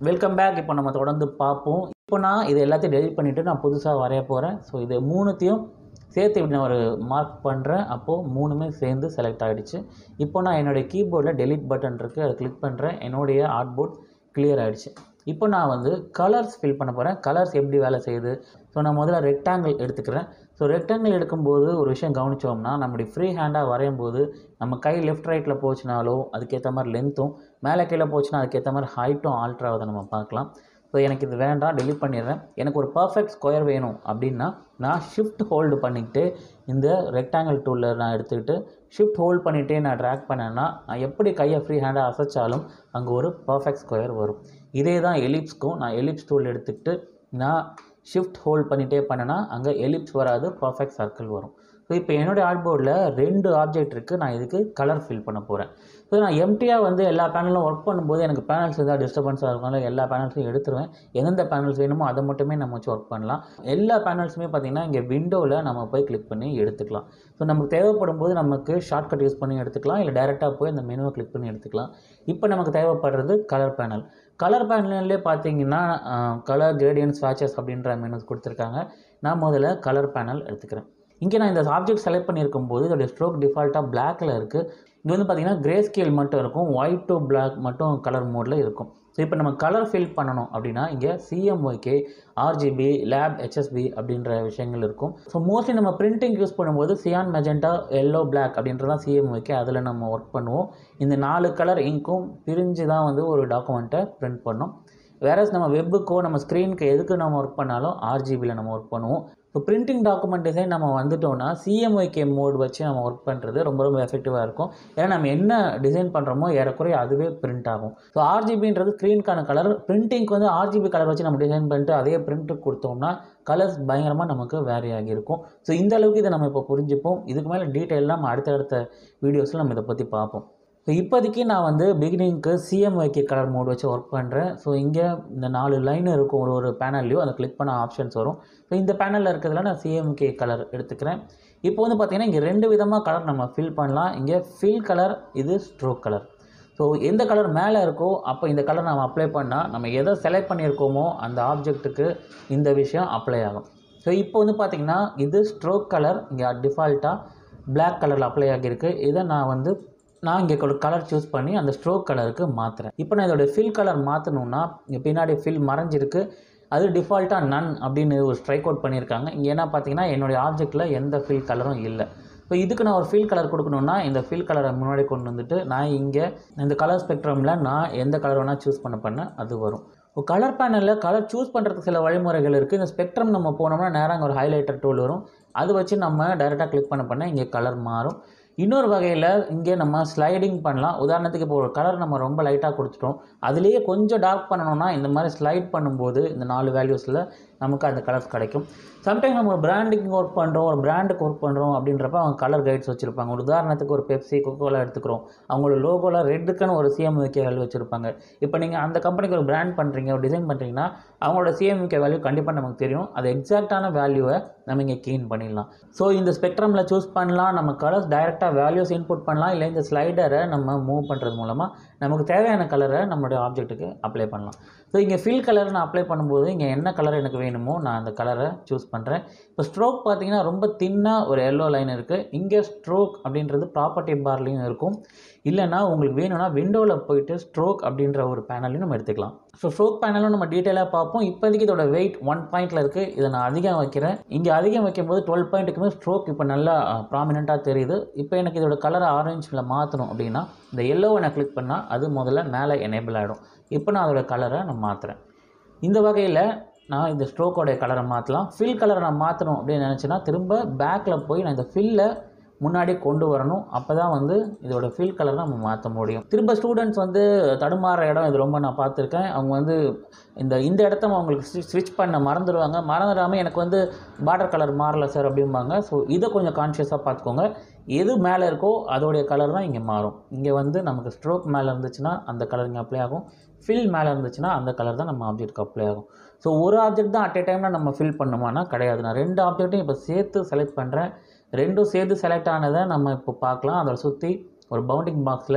welcome back இப்போ நம்ம தொடர்ந்து பார்ப்போம் இப்போ நான் இது எல்லாத்தையும் டெலிட் பண்ணிவிட்டு நான் புதுசாக வரைய போகிறேன் ஸோ இது மூணுத்தையும் சேர்த்து இப்படி நான் ஒரு மார்க் பண்ணுறேன் அப்போது மூணுமே சேர்ந்து செலக்ட் ஆகிடுச்சு இப்போ நான் என்னுடைய கீபோர்டில் டெலிட் பட்டன் இருக்குது அதை கிளிக் பண்ணுறேன் என்னுடைய ஆர்ட் போர்ட் கிளியர் ஆகிடுச்சு இப்போ நான் வந்து கலர்ஸ் ஃபில் பண்ண போகிறேன் கலர்ஸ் எப்படி வேலை செய்யுது ஸோ நான் முதல்ல ரெக்டாங்கிள் எடுத்துக்கிறேன் ஸோ ரெக்டாங்கிள் எடுக்கும்போது ஒரு விஷயம் கவனித்தோம்னா நம்முடைய ஃப்ரீ ஹேண்டாக வரையும் போது நம்ம கை லெஃப்ட் ரைட்டில் போச்சுனாலோ அதுக்கேற்ற மாதிரி லென்த்தும் மேலே கீழே போச்சுன்னா அதுக்கேற்ற மாதிரி ஹைட்டும் ஆல்ட்ரு ஆகுதை நம்ம பார்க்கலாம் ஸோ எனக்கு இது வேண்டாம் delete பண்ணிடுறேன் எனக்கு ஒரு பர்ஃபெக்ட் ஸ்கொயர் வேணும் அப்படின்னா நான் ஷிஃப்ட் ஹோல்டு பண்ணிக்கிட்டு இந்த ரெக்டாங்கிள் டூலில் நான் எடுத்துக்கிட்டு ஷிஃப்ட் ஹோல்ட் பண்ணிகிட்டே நான் ட்ராக் பண்ணேன்னா நான் எப்படி கையை ஃப்ரீ ஹேண்டாக அசைச்சாலும் அங்கே ஒரு பர்ஃபெக்ட் ஸ்கொயர் வரும் இதே தான் எலிப்ஸ்க்கும் நான் எலிப்ஸ் டூல் எடுத்துக்கிட்டு நான் ஷிஃப்ட் ஹோல்ட் பண்ணிகிட்டே பண்ணேன்னா அங்கே எலிப்ஸ் வராது பர்ஃபெக்ட் சர்க்கிள் வரும் ஸோ இப்போ என்னுடைய ஆர்ட் போர்டில் ரெண்டு ஆப்ஜெக்ட் இருக்குது நான் இதுக்கு கலர் ஃபில் பண்ண போகிறேன் ஸோ நான் எம்டியாக வந்து எல்லா பேனலும் ஒர்க் பண்ணும்போது எனக்கு பேனல்ஸ் ஏதாவது டிஸ்டர்பன்ஸாக இருக்கனால எல்லா பேனல்ஸையும் எடுத்துருவேன் எந்தெந்த பேனல்ஸ் வேணுமோ அதை மட்டுமே நம்ம வச்சு ஒர்க் பண்ணலாம் எல்லா பேனல்ஸுமே பார்த்திங்கன்னா இங்கே விண்டோவில் நம்ம போய் கிளிக் பண்ணி எடுத்துக்கலாம் ஸோ நமக்கு தேவைப்படும் போது நமக்கு ஷார்ட்கட் யூஸ் பண்ணி எடுத்துக்கலாம் இல்லை டேரெக்டாக போய் அந்த மெனுவை கிளிக் பண்ணி எடுத்துக்கலாம் இப்போ நமக்கு தேவைப்படுறது கலர் பேனல் கலர் பேனல்லே பார்த்தீங்கன்னா கலர் கிரேடியன்ட் ஸ்வாச்சஸ் அப்படின்ற மெனுஸ் கொடுத்துருக்காங்க நான் முதல்ல கலர் பேனல் எடுத்துக்கிறேன் இங்கே நான் இந்த ஆப்ஜெக்ட் செலக்ட் பண்ணியிருக்கும் போது இதோடைய ஸ்ட்ரோக் டிஃபால்ட்டாக பிளாக்கில் இருக்குது இங்கே வந்து பார்த்தீங்கன்னா கிரே ஸ்கேல் மட்டும் இருக்கும் ஒயிட் டு பிளாக் மட்டும் கலர் மோடில் இருக்கும் ஸோ இப்போ நம்ம கலர் ஃபில் பண்ணணும் அப்படின்னா இங்கே சிஎம்ஒய்கே ஆர்ஜிபி லேப் ஹெச்எஸ்பி அப்படின்ற விஷயங்கள் இருக்கும் ஸோ மோஸ்ட்லி நம்ம பிரிண்டிங் யூஸ் பண்ணும்போது சியான் மெஜெண்டா எல்லோ பிளாக் அப்படின்றதான் சிஎம்ஒய்கே அதில் நம்ம ஒர்க் பண்ணுவோம் இந்த நாலு கலர் இங்க்கும் பிரிஞ்சு தான் வந்து ஒரு டாக்குமெண்ட்டை பிரிண்ட் பண்ணோம் வேறஸ் நம்ம வெப்புக்கோ நம்ம ஸ்க்ரீனுக்கு எதுக்கு நம்ம ஒர்க் பண்ணாலும் ஆர்ஜிபியில் நம்ம ஒர்க் பண்ணுவோம் இப்போ பிரிண்டிங் டாக்குமெண்ட் டிசைன் நம்ம வந்துட்டோம்னா சிஎம்ஒய்கே மோட் வச்சு நம்ம ஒர்க் பண்ணுறது ரொம்ப ரொம்ப எஃபெக்டிவாக இருக்கும் ஏன்னா நம்ம என்ன டிசைன் பண்ணுறோமோ ஏறக்குறைய அதுவே பிரிண்ட் ஆகும் ஸோ ஆர்ஜிபின்றது ஸ்க்ரீனுக்கான கலர் பிரிண்டிங்க்கு வந்து ஆர்ஜிபி கலர் வச்சு நம்ம டிசைன் பண்ணிட்டு அதே பிரிண்ட்டுக்கு கொடுத்தோம்னா கலர்ஸ் பயங்கரமாக நமக்கு வேரி ஆகியிருக்கும் ஸோ இந்த அளவுக்கு இதை நம்ம இப்போ புரிஞ்சுப்போம் இதுக்கு மேலே டீட்டெயிலாக நம்ம அடுத்தடுத்த வீடியோஸில் நம்ம இதை பற்றி பார்ப்போம் ஸோ இப்போதைக்கு நான் வந்து பிகினிங்க்கு சிஎம்ஒய்கே கலர் மோட் வச்சு ஒர்க் பண்ணுறேன் ஸோ இங்கே இந்த நாலு லைன் இருக்கும் ஒரு ஒரு பேனல்லையும் அதை கிளிக் பண்ண ஆப்ஷன்ஸ் வரும் ஸோ இந்த பேனலில் இருக்கிறதுல நான் சிஎம்கே கலர் எடுத்துக்கிறேன் இப்போ வந்து பார்த்திங்கன்னா இங்கே ரெண்டு விதமாக கலர் நம்ம ஃபில் பண்ணலாம் இங்கே ஃபில் கலர் இது ஸ்ட்ரோக் கலர் ஸோ எந்த கலர் மேலே இருக்கோ அப்போ இந்த கலர் நம்ம அப்ளை பண்ணால் நம்ம எதை செலக்ட் பண்ணியிருக்கோமோ அந்த ஆப்ஜெக்ட்டுக்கு இந்த விஷயம் அப்ளை ஆகும் ஸோ இப்போ வந்து பார்த்திங்கன்னா இது ஸ்ட்ரோக் கலர் இங்கே டிஃபால்ட்டாக Black கலரில் அப்ளை ஆகியிருக்கு இதை நான் வந்து நான் இங்கே ஒரு கலர் சூஸ் பண்ணி அந்த ஸ்ட்ரோக் கலருக்கு மாற்றுறேன் இப்போ நான் இதோட ஃபில் கலர் மாற்றணுன்னா இங்கே பின்னாடி ஃபில் மறைஞ்சிருக்கு அது டிஃபால்ட்டாக நன் அப்படின்னு ஒரு ஸ்ட்ரைக் அவுட் பண்ணியிருக்காங்க இங்கே என்ன பார்த்தீங்கன்னா என்னுடைய ஆப்ஜெக்ட்டில் எந்த ஃபில் கலரும் இல்லை ஸோ இதுக்கு நான் ஒரு ஃபில் கலர் கொடுக்கணுன்னா இந்த ஃபில் கலரை முன்னாடி கொண்டு வந்துட்டு நான் இங்கே இந்த கலர் ஸ்பெக்ட்ரமில் நான் எந்த கலர் வேணால் சூஸ் பண்ண பண்ண அது வரும் இப்போ கலர் பேனலில் கலர் சூஸ் பண்ணுறதுக்கு சில வழிமுறைகள் இருக்குது இந்த ஸ்பெக்ட்ரம் நம்ம போனோம்னா நேராக அங்கே ஒரு ஹைலைட்டர் டூல் வரும் அது வச்சு நம்ம டைரெக்டாக கிளிக் பண்ண பண்ண இங்கே கலர் மாறும் இன்னொரு வகையில் இங்கே நம்ம ஸ்லைடிங் பண்ணலாம் உதாரணத்துக்கு இப்போ ஒரு கலர் நம்ம ரொம்ப லைட்டாக கொடுத்துட்டோம் அதுலேயே கொஞ்சம் டார்க் பண்ணணும்னா இந்த மாதிரி ஸ்லைட் பண்ணும்போது இந்த நாலு வேல்யூஸில் நமக்கு அந்த கலர்ஸ் கிடைக்கும் சம்டைம் நம்ம ஒரு பிராண்டிங் ஒர்க் பண்ணுறோம் ஒரு பிராண்டுக்கு ஒர்க் பண்ணுறோம் அப்படின்றப்ப அவங்க கலர் கைட்ஸ் வச்சுருப்பாங்க ஒரு உதாரணத்துக்கு ஒரு பெப்சி கொக்கோலா எடுத்துக்கிறோம் அவங்களோட லோகோவில் ரெட்டுக்குன்னு ஒரு சிஎம்விகே வேல்யூ வச்சுருப்பாங்க இப்போ நீங்கள் அந்த கம்பெனிக்கு ஒரு பிராண்ட் பண்ணுறீங்க ஒரு டிசைன் பண்ணுறீங்கன்னா அவங்களோட சிஎம்விகே வேல்யூ கண்டிப்பாக நமக்கு தெரியும் அது எக்ஸாக்டான வேல்யூவை நம்ம இங்கே கீன் பண்ணிடலாம் ஸோ இந்த ஸ்பெக்ட்ரமில் சூஸ் பண்ணலாம் நம்ம கலர்ஸ் டைரெக்டாக வேல்யூஸ் இன்புட் பண்ணலாம் இல்லை இந்த ஸ்லைடரை நம்ம மூவ் பண்ணுறது மூலமாக நமக்கு தேவையான கலரை நம்மளுடைய ஆப்ஜெக்ட்டுக்கு அப்ளை பண்ணலாம் ஸோ இங்கே ஃபில் கலர் நான் அப்ளை பண்ணும்போது இங்கே என்ன கலர் எனக்கு வேணுமோ நான் அந்த கலரை சூஸ் பண்ணுறேன் இப்போ ஸ்ட்ரோக் பார்த்தீங்கன்னா ரொம்ப தின்னாக ஒரு எல்லோ லைன் இருக்குது இங்கே ஸ்ட்ரோக் அப்படின்றது ப்ராப்பர்ட்டி பார்லையும் இருக்கும் இல்லைன்னா உங்களுக்கு வேணும்னா விண்டோவில் போயிட்டு ஸ்ட்ரோக் அப்படின்ற ஒரு பேனலையும் நம்ம எடுத்துக்கலாம் ஸோ ஸ்ட்ரோக் பேனலும் நம்ம டீட்டெயிலாக பார்ப்போம் இப்போதைக்கு இதோட வெயிட் ஒன் பாயிண்டில் இருக்குது இதை நான் அதிகம் வைக்கிறேன் இங்கே அதிகம் வைக்கும்போது டுவெல் பாயிண்ட்டுக்குமே ஸ்ட்ரோக் இப்போ நல்லா ப்ராமினெண்ட்டாக தெரியுது இப்போ எனக்கு இதோட கலர் ஆரஞ்சில் மாற்றணும் அப்படின்னா இந்த எல்லோவை நான் கிளிக் பண்ணால் அது முதல்ல மேலே எனேபிள் ஆகிடும் இப்போ நான் அதோட கலரை நான் மாற்றுறேன் இந்த வகையில் நான் இந்த ஸ்ட்ரோக்கோடைய கலரை மாற்றலாம் ஃபில் கலரை நான் மாற்றணும் அப்படின்னு நினச்சேன்னா திரும்ப பேக்கில் போய் நான் இந்த ஃபில்லை முன்னாடி கொண்டு வரணும் அப்போ தான் வந்து இதோட ஃபில் கலரை நம்ம மாற்ற முடியும் திரும்ப ஸ்டூடெண்ட்ஸ் வந்து தடுமாற இடம் இது ரொம்ப நான் பார்த்துருக்கேன் அவங்க வந்து இந்த இந்த இடத்த அவங்களுக்கு ஸ்விட்ச் பண்ண மறந்துடுவாங்க மறந்துடாமல் எனக்கு வந்து பார்டர் கலர் மாறல சார் அப்படிம்பாங்க ஸோ இதை கொஞ்சம் கான்ஷியஸாக பார்த்துக்கோங்க எது மேலே இருக்கோ அதோடைய கலர் தான் இங்கே மாறும் இங்கே வந்து நமக்கு ஸ்ட்ரோக் மேலே இருந்துச்சுன்னா அந்த கலர் இங்கே அப்ளை ஆகும் ஃபில் மேலே இருந்துச்சுன்னா அந்த கலர் தான் நம்ம ஆப்ஜெக்ட்க்கு அப்ளை ஆகும் ஸோ ஒரு ஆப்ஜெக்ட் தான் அட் எ டைமில் நம்ம ஃபில் பண்ணுமானா கிடையாது நான் ரெண்டு ஆப்ஜெக்ட்டையும் இப்போ சேர்த்து செலக்ட் பண்ணுறேன் ரெண்டும் சேர்த்து செலக்ட் ஆனதை நம்ம இப்போ பார்க்கலாம் அதை சுற்றி ஒரு பவுண்டிங் பாக்ஸில்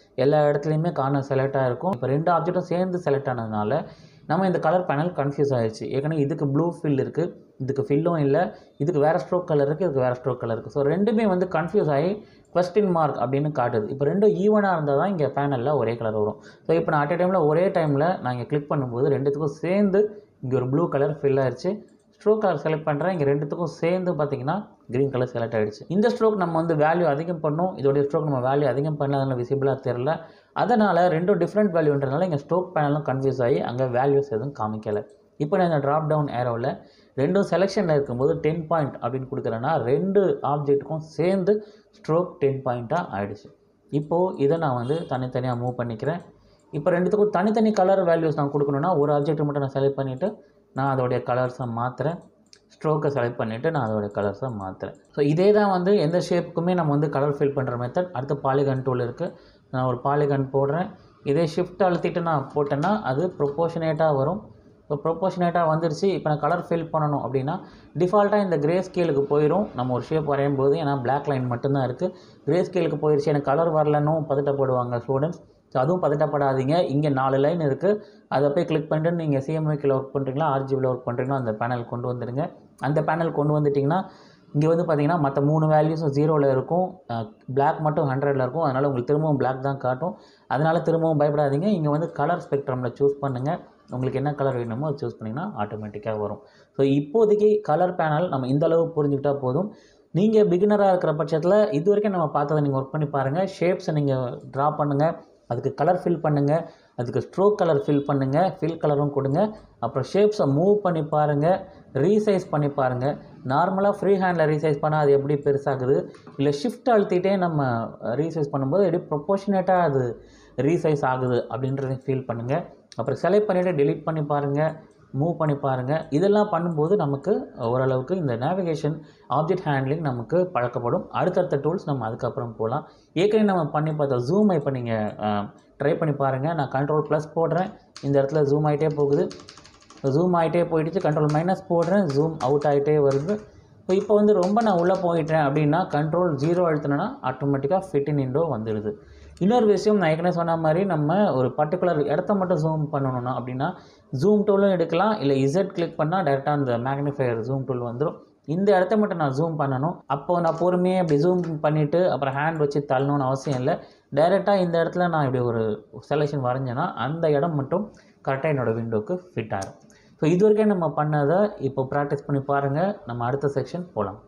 எல்லா இடத்துலையுமே கார்னர் செலக்ட் ஆகிருக்கும் இப்போ ரெண்டு ஆப்ஜெக்ட்டும் சேர்ந்து செலக்ட் ஆனதுனால நம்ம இந்த கலர் பேனல் கன்ஃபியூஸ் ஆயிடுச்சு ஏற்கனவே இதுக்கு ப்ளூ ஃபில் இருக்குது இதுக்கு ஃபில்லும் இல்லை இதுக்கு வேறு ஸ்ட்ரோக் கலர் இருக்குது இதுக்கு வேறு ஸ்ட்ரோக் கலர் இருக்குது ஸோ ரெண்டுமே வந்து கன்ஃபியூஸ் ஆகி கொஸ்டின் மார்க் அப்படின்னு காட்டுது இப்போ ரெண்டும் ஈவனாக இருந்தால் தான் இங்கே பேனலில் ஒரே கலர் வரும் ஸோ இப்போ நான் அட் டைமில் ஒரே டைமில் நான் இங்கே கிளிக் பண்ணும்போது ரெண்டுத்துக்கும் சேர்ந்து இங்கே ஒரு ப்ளூ கலர் ஃபில் ஆயிடுச்சு ஸ்ட்ரோக் கலர் செலக்ட் பண்ணுறேன் இங்கே ரெண்டுத்துக்கும் சேர்ந்து பார்த்தீங்கன்னா க்ரீன் கலர் செலக்ட் ஆகிடுச்சு இந்த ஸ்ட்ரோக் நம்ம வந்து வேல்யூ அதிகம் பண்ணோம் இதோடைய ஸ்ட்ரோக் நம்ம வேல்யூ அதிகம் பண்ணல அதனால் விசிபிளாக தெரில அதனால் ரெண்டும் டிஃப்ரெண்ட் வேல்யூன்றனால இங்கே ஸ்ட்ரோக் பேனலும் கன்ஃபியூஸ் ஆகி அங்கே வேல்யூஸ் எதுவும் காமிக்கலை இப்போ நான் இந்த ட்ராப் டவுன் ஏரோவில் ரெண்டும் செலெக்ஷனில் இருக்கும்போது டென் பாயிண்ட் அப்படின்னு கொடுக்குறேன்னா ரெண்டு ஆப்ஜெக்ட்டுக்கும் சேர்ந்து ஸ்ட்ரோக் டென் பாயிண்ட்டாக ஆகிடுச்சு இப்போது இதை நான் வந்து தனித்தனியாக மூவ் பண்ணிக்கிறேன் இப்போ ரெண்டுத்துக்கும் தனித்தனி கலர் வேல்யூஸ் நான் கொடுக்கணுன்னா ஒரு ஆப்ஜெக்ட் மட்டும் நான் செலக்ட் பண்ணிவிட்டு நான் அதோடைய கலர்ஸை மாற்றுறேன் ஸ்ட்ரோக்கை செலக்ட் பண்ணிவிட்டு நான் அதோடைய கலர்ஸை மாற்றுறேன் ஸோ இதே தான் வந்து எந்த ஷேப்புக்குமே நம்ம வந்து கலர் ஃபில் பண்ணுற மெத்தட் அடுத்து பாலிகன் டூல் இருக்குது நான் ஒரு பாலிகன் போடுறேன் இதே ஷிஃப்ட் அழுத்திட்டு நான் போட்டேன்னா அது ப்ரொப்போஷனேட்டாக வரும் இப்போ ப்ரொப்போஷனேட்டாக வந்துருச்சு இப்போ நான் கலர் ஃபில் பண்ணணும் அப்படின்னா டிஃபால்ட்டாக இந்த கிரே ஸ்கேலுக்கு போயிடும் நம்ம ஒரு ஷேப் வரையும் போது ஏன்னா பிளாக் லைன் மட்டும்தான் இருக்குது கிரே ஸ்கேலுக்கு போயிடுச்சு எனக்கு கலர் வரலன்னும் பதட்டப்படுவாங்க ஸ்டூடெண்ட்ஸ் ஸோ அதுவும் பதட்டப்படாதீங்க இங்கே நாலு லைன் இருக்குது அதை போய் கிளிக் பண்ணிட்டு நீங்கள் சிஎம்ஐக்கில் ஒர்க் பண்ணுறீங்களா ஆர்ஜிபியில் ஒர்க் பண்ணுறீங்களா அந்த பேனல் கொண்டு வந்துடுங்க அந்த பேனல் கொண்டு வந்துட்டிங்கன்னா இங்கே வந்து பார்த்தீங்கன்னா மற்ற மூணு வேல்யூஸும் ஜீரோவில் இருக்கும் பிளாக் மட்டும் ஹண்ட்ரடில் இருக்கும் அதனால் உங்களுக்கு திரும்பவும் பிளாக் தான் காட்டும் அதனால் திரும்பவும் பயப்படாதீங்க இங்கே வந்து கலர் ஸ்பெக்ட்ரமில் சூஸ் பண்ணுங்கள் உங்களுக்கு என்ன கலர் வேணுமோ அதை சூஸ் பண்ணிங்கன்னா ஆட்டோமேட்டிக்காக வரும் ஸோ இப்போதைக்கு கலர் பேனல் நம்ம இந்த அளவு புரிஞ்சுக்கிட்டால் போதும் நீங்கள் பிகினராக இருக்கிற பட்சத்தில் இது வரைக்கும் நம்ம பார்த்ததை நீங்கள் ஒர்க் பண்ணி பாருங்கள் ஷேப்ஸை நீங்கள் ட்ரா பண்ணுங்கள் அதுக்கு கலர் ஃபில் பண்ணுங்கள் அதுக்கு ஸ்ட்ரோக் கலர் ஃபில் பண்ணுங்கள் ஃபில் கலரும் கொடுங்க அப்புறம் ஷேப்ஸை மூவ் பண்ணி பாருங்கள் ரீசைஸ் பண்ணி பாருங்கள் நார்மலாக ஃப்ரீ ஹேண்டில் ரீசைஸ் பண்ணால் அது எப்படி பெருசாகுது இல்லை ஷிஃப்ட் அழுத்திட்டே நம்ம ரீசைஸ் பண்ணும்போது எப்படி ப்ரொப்போஷனேட்டாக அது ரீசைஸ் ஆகுது அப்படின்றதையும் ஃபீல் பண்ணுங்கள் அப்புறம் செலக்ட் பண்ணிவிட்டு delete பண்ணி பாருங்கள் மூவ் பண்ணி பாருங்கள் இதெல்லாம் பண்ணும்போது நமக்கு ஓரளவுக்கு இந்த நேவிகேஷன் ஆப்ஜெக்ட் ஹேண்ட்லிங் நமக்கு பழக்கப்படும் அடுத்தடுத்த டூல்ஸ் நம்ம அதுக்கப்புறம் போகலாம் ஏற்கனவே நம்ம பண்ணி பார்த்தோம் ஜூமை இப்போ நீங்கள் ட்ரை பண்ணி பாருங்கள் நான் கண்ட்ரோல் ப்ளஸ் போடுறேன் இந்த இடத்துல ஜூம் ஆகிட்டே போகுது ஜூம் ஆகிட்டே போயிடுச்சு கண்ட்ரோல் மைனஸ் போடுறேன் ஜூம் அவுட் ஆகிட்டே வருது ஸோ இப்போ வந்து ரொம்ப நான் உள்ளே போயிட்டேன் அப்படின்னா கண்ட்ரோல் ஜீரோ அழுத்தினேன்னா ஆட்டோமேட்டிக்காக ஃபிட்டின் இன்டோ வந்துடுது இன்னொரு விஷயம் நான் ஏற்கனவே சொன்ன மாதிரி நம்ம ஒரு பர்டிகுலர் இடத்த மட்டும் ஜூம் பண்ணணும்னா அப்படின்னா ஜூம் டூலும் எடுக்கலாம் இல்லை இசட் கிளிக் பண்ணால் டேரெக்டாக அந்த மேக்னிஃபையர் ஜூம் டூல் வந்துடும் இந்த இடத்த மட்டும் நான் ஜூம் பண்ணணும் அப்போ நான் பொறுமையாக இப்படி ஜூம் பண்ணிவிட்டு அப்புறம் ஹேண்ட் வச்சு தள்ளணும்னு அவசியம் இல்லை டைரெக்டாக இந்த இடத்துல நான் இப்படி ஒரு செலெக்ஷன் வரைஞ்சேன்னா அந்த இடம் மட்டும் கரெக்டாக என்னோடய விண்டோக்கு ஃபிட் ஆகும் ஸோ இது வரைக்கும் நம்ம பண்ணதை இப்போ ப்ராக்டிஸ் பண்ணி பாருங்கள் நம்ம அடுத்த செக்ஷன் போகலாம்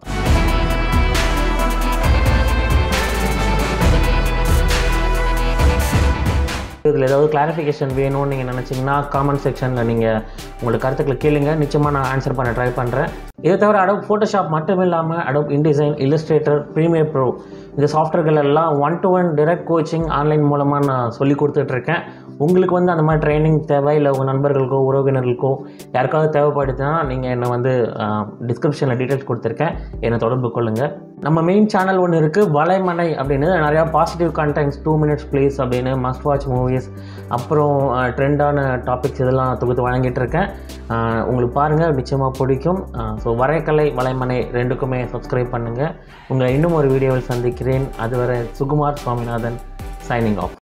இதில் ஏதாவது கிளாரிஃபிகேஷன் வேணும்னு நீங்கள் நினச்சிங்கன்னா காமெண்ட் செக்ஷனில் நீங்கள் உங்களோட கருத்துக்களை கேளுங்க நிச்சயமாக நான் ஆன்சர் பண்ண ட்ரை பண்ணுறேன் இதை தவிர அடோப் ஃபோட்டோஷாப் மட்டும் இல்லாமல் Adobe InDesign Illustrator Premiere Pro இந்த சாஃப்ட்வேர்கள் எல்லாம் one to one direct coaching online மூலமாக நான் சொல்லி கொடுத்துட்ருக்கேன் உங்களுக்கு வந்து அந்த மாதிரி ட்ரைனிங் தேவை இல்லை உங்கள் நண்பர்களுக்கோ உறவினர்களுக்கோ யாருக்காவது தேவைப்படுதுன்னா நீங்கள் என்னை வந்து டிஸ்கிரிப்ஷனில் டீட்டெயில்ஸ் கொடுத்துருக்கேன் என்னை தொடர்பு கொள்ளுங்கள் நம்ம மெயின் சேனல் ஒன்று இருக்குது வலைமனை அப்படின்னு நிறையா positive contents two minutes please அப்படின்னு மஸ்ட் வாட்ச் மூவிஸ் அப்புறம் ட்ரெண்டான டாபிக்ஸ் இதெல்லாம் தொகுத்து வழங்கிட்டு இருக்கேன் அஹ் உங்களுக்கு பாருங்கள் நிச்சயமாக பிடிக்கும் ஸோ வரைக்கலை வலைமனை ரெண்டுக்குமே சப்ஸ்கிரைப் பண்ணுங்கள் உங்களை இன்னும் ஒரு வீடியோவில் சந்திக்கிறேன் அதுவரை சுகுமார் சுவாமிநாதன் சைனிங் ஆஃப்